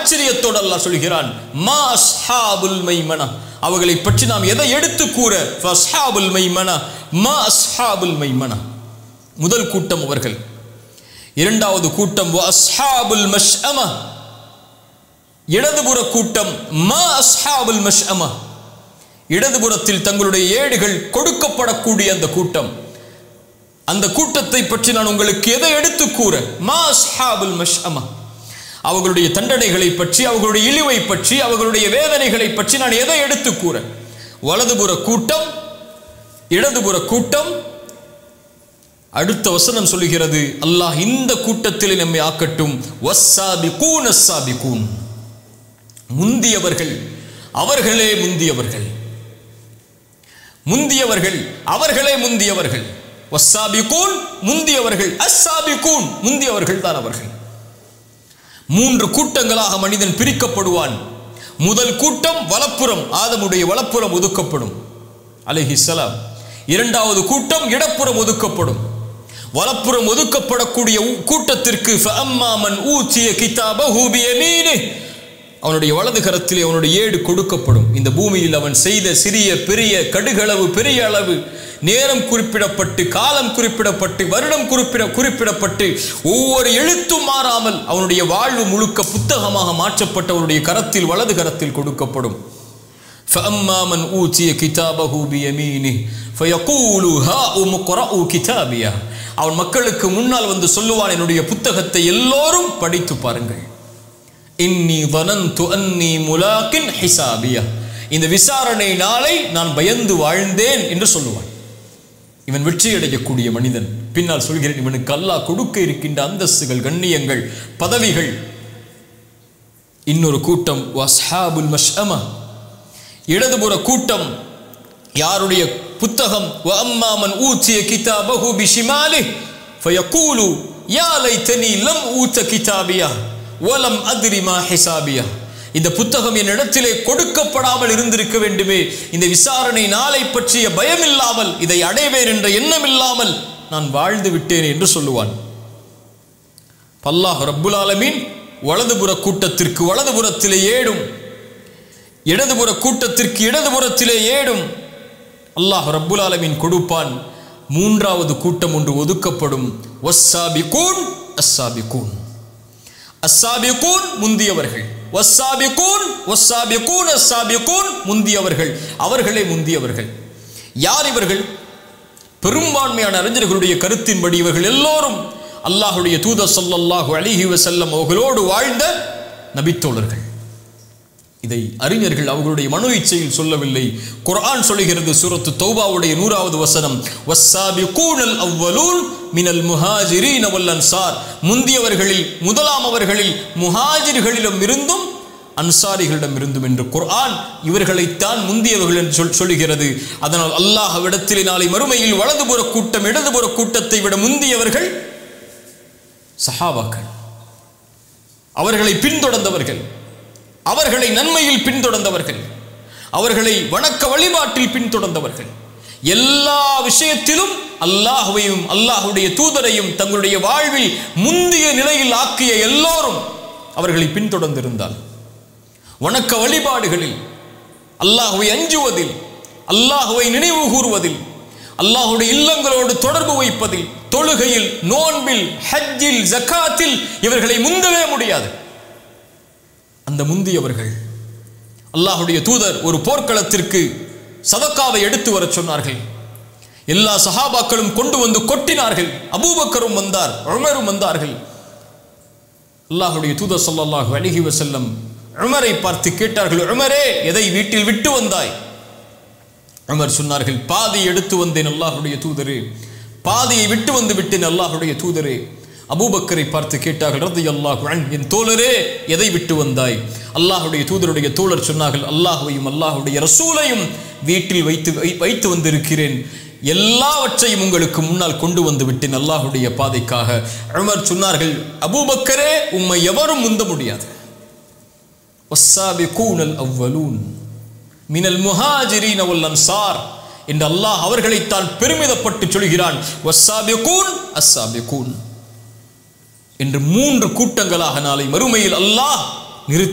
ஆச்சரியத்தோடு அல்லாஹ் சொல்கிறான் மா அஸ்ஹாபுல் மைமனா அவர்களை பற்றி நாம் எதை எடுத்து கூற ஃபஸ்ஹாபுல் மைமனா மா அஸ்ஹாபுல் மைமனா முதல் கூட்டம் அவர்கள் இரண்டாவது கூட்டம் வ அஸ்ஹாபுல் மஷ்அமா இடதுபுற கூட்டம் மா அஸ்ஹாபுல் மஷ்அமா இடதுபுறத்தில் தங்களுடைய ஏடுகள் கொடுக்கப்படக்கூடிய அந்த கூட்டம் அந்த கூட்டத்தை பற்றி நான் உங்களுக்கு எதை எடுத்து கூற மா அஸ்ஹாபுல் மஷ்அமா அவர்களுடைய தண்டனைகளை பற்றி அவர்களுடைய இழிவை பற்றி அவர்களுடைய வேதனைகளை பற்றி நான் எதை எடுத்து கூற வலதுபுற கூட்டம் இடதுபுற கூட்டம் அடுத்த வசனம் சொல்லுகிறது அல்லாஹ் இந்த கூட்டத்தில் நம்மை ஆக்கட்டும் வஸ்ஸாபிகூன் அஸ்ஸாபிகூன் முந்தியவர்கள் அவர்களே முந்தியவர்கள் முந்தியவர்கள் அவர்களே முந்தியவர்கள் வஸ்ஸாபிகூன் முந்தியவர்கள் அஸ்ஸாபிகூன் முந்தியவர்கள் தான் அவர்கள் மூன்று கூட்டங்களாக மனிதன் பிரிக்கப்படுவான் முதல் கூட்டம் வலப்புறம் ஆதமுடைய வலப்புறம் ஒதுக்கப்படும் அலைஹிஸ்ஸலாம் இரண்டாவது கூட்டம் இடப்புறம் ஒதுக்கப்படும் வலப்புறம் ஒதுக்கப்படக்கூடிய ஊ- கூட்டத்திற்கு ஃபஅம்மாமன் ஊத்திய கிதாபஹு பியமீனிஹ் அவனுடைய வலது கரத்திலே அவனுடைய ஏடு கொடுக்கப்படும் இந்த பூமியில் அவன் செய்த சிறிய பெரிய கடுகளவு பெரிய அளவு நேரம் குறிப்பிடப்பட்டு காலம் குறிப்பிடப்பட்டு வருடம் குறிப்பிட குறிப்பிடப்பட்டு ஒவ்வொரு எழுத்தும் மாறாமல் அவனுடைய வாழ்வு முழுக்க புத்தகமாக மாற்றப்பட்டு அவனுடைய கரத்தில் வலது கரத்தில் கொடுக்கப்படும் فأما من أوتي كتابه بيمينه فيقول هاؤم اقرءوا كتابيه அவன் மக்களுக்கு முன்னால் வந்து சொல்லுவான் என்னுடைய புத்தகத்தை எல்லோரும் படித்து பாருங்கள் இன்னி வனந்து அன்னி முலாக்கின் ஹிசாபியா இந்த விசாரணை நாளை நான் பயந்து வாழ்ந்தேன் என்று சொல்லுவான் இவன் வெற்றி அடையக்கூடிய மனிதன் பின்னால் சொல்கிறேன் இவனுக்கு அல்லாஹ் கொடுக்க இருக்கின்ற அந்தஸ்துகள் கண்ணியங்கள் பதவிகள் இன்னொரு கூட்டம் வஸ்ஹாபுல் மஷ்அமா இடதுபுற கூட்டம் யாருடைய புத்தகம் வஅம்மாமன் ஊத்திய கிதாபஹு பிஷிமாலி ஃபயகூலு யா லைத்தனி லம் ஊத்த கிதாபியா வலம் அத்ரி மா ஹிசாபியா இந்த புத்தகம் என் இடத்திலே கொடுக்கப்படாமல் இருந்திருக்க வேண்டுமே இந்த விசாரணை நாளை பற்றிய பயம் இல்லாமல் இதை அடைவேன் என்ற எண்ணம் இல்லாமல் நான் வாழ்ந்து விட்டேன் என்று சொல்லுவான் பல்லாஹ் ரப்புல் ஆலமீன் வலதுபுற கூட்டத்திற்கு வலதுபுறத்திலே ஏடும் இடதுபுற கூட்டத்திற்கு இடதுபுறத்திலே ஏடும் அல்லாஹ் ரப்புல் ஆலமீன் கொடுப்பான் மூன்றாவது கூட்டம் ஒன்று ஒதுக்கப்படும் வஸ்ஸாபிகூன் அஸ்ஸாபிகூன் அஸ்ஸாபிகூன் முந்தியவர்கள் வஸ்ஸாபிகூன் வஸ்ஸாபிகூன் அஸ்ஸாபிகூன் முந்தியவர்கள் அவர்களே முந்தியவர்கள் யார் இவர்கள் பெரும்பான்மையான அறிஞர்களுடைய கருத்தின்படி இவர்கள் எல்லோரும் அல்லாஹுடைய தூதர் ஸல்லல்லாஹு அலைஹி வஸல்லம் அவர்களோடு வாழ்ந்த நபித்தோழர்கள் இதை அறிஞர்கள் அவர்களுடைய மனோ இச்சையில் சொல்லவில்லை குர்ஆன் சொல்லுகிறது சூரத்து தௌபாவுடைய நூறாவது வசனம் வஸ்ஸாபிகூனல் அவ்வலூன் மினல் முஹாஜிரீன வல் அன்சார் முந்தியவர்களில் முதலாம் அவர்களில் முஹாஜிர்களிலும் இருந்தும் அன்சாரிகளிடம் இருந்தும் என்று குர்ஆன் இவர்களைத்தான் முந்தியவர்கள் என்று சொல் சொல்லுகிறது அதனால் அல்லாஹ் விடத்திலே நாளை மறுமையில் வலதுபுற கூட்டம் இடதுபுற கூட்டத்தை விட முந்தியவர்கள் சஹாபாக்கள் அவர்களை பின்தொடர்ந்தவர்கள் அவர்களை நன்மையில் பின்தொடர்ந்தவர்கள் அவர்களை வணக்க வழிபாட்டில் பின்தொடர்ந்தவர்கள் எல்லா விஷயத்திலும் அல்லாஹுவையும் அல்லாஹுடைய தூதரையும் தங்களுடைய வாழ்வில் முந்திய நிலையில் ஆக்கிய எல்லோரும் அவர்களை பின்தொடர்ந்திருந்தால் வணக்க வழிபாடுகளில் அல்லாஹுவை அஞ்சுவதில் அல்லாஹுவை நினைவு கூறுவதில் அல்லாஹுடைய இல்லங்களோடு தொடர்பு வைப்பதில் தொழுகையில் நோன்பில் ஹஜ்ஜில் ஜக்காத்தில் இவர்களை முந்தவே முடியாது அந்த முந்தியவர்கள் அல்லாஹுடைய தூதர் ஒரு போர்க்களத்திற்கு சதக்காவை எடுத்து வரச் சொன்னார்கள் எல்லா சஹாபாக்களும் கொண்டு வந்து கொட்டினார்கள் அபூபக்கரும் வந்தார் உமரும் வந்தார்கள் அல்லாஹுடைய தூதர் ஸல்லல்லாஹு அலைஹி வஸல்லம் உமரை பார்த்து கேட்டார்கள் உமரே எதை வீட்டில் விட்டு வந்தாய் உமர் சொன்னார்கள் பாதி எடுத்து வந்தேன் அல்லாஹுடைய தூதரே பாதியை விட்டு வந்து விட்டேன் அல்லாஹுடைய தூதரே அபூபக்கரை பார்த்து கேட்டார்கள் ரதி அல்லாஹு என் தோழரே எதை விட்டு வந்தாய் அல்லாஹுடைய தூதருடைய தோழர் சொன்னார்கள் அல்லாஹுவையும் அல்லாஹுடைய ரசூலையும் வீட்டில் வைத்து வை- வைத்து வந்திருக்கிறேன் எல்லாவற்றையும் உங்களுக்கு முன்னால் கொண்டு வந்து விட்டேன் அல்லாஹுடைய பாதைக்காக உமர் சொன்னார்கள் அபூபக்கரே உம்மை எவரும் முந்த முடியாது والسابقون الأولون من المهاجرين والأنصار என்று அல்லாஹ் அவர்களைத்தான் பெருமிதப்பட்டு சொல்கிறான் வஸ்ஸாபிகூன் அஸ்ஸாபிகூன் என்று மூன்று கூட்டங்களாக நாளை மறுமையில் அல்லாஹ்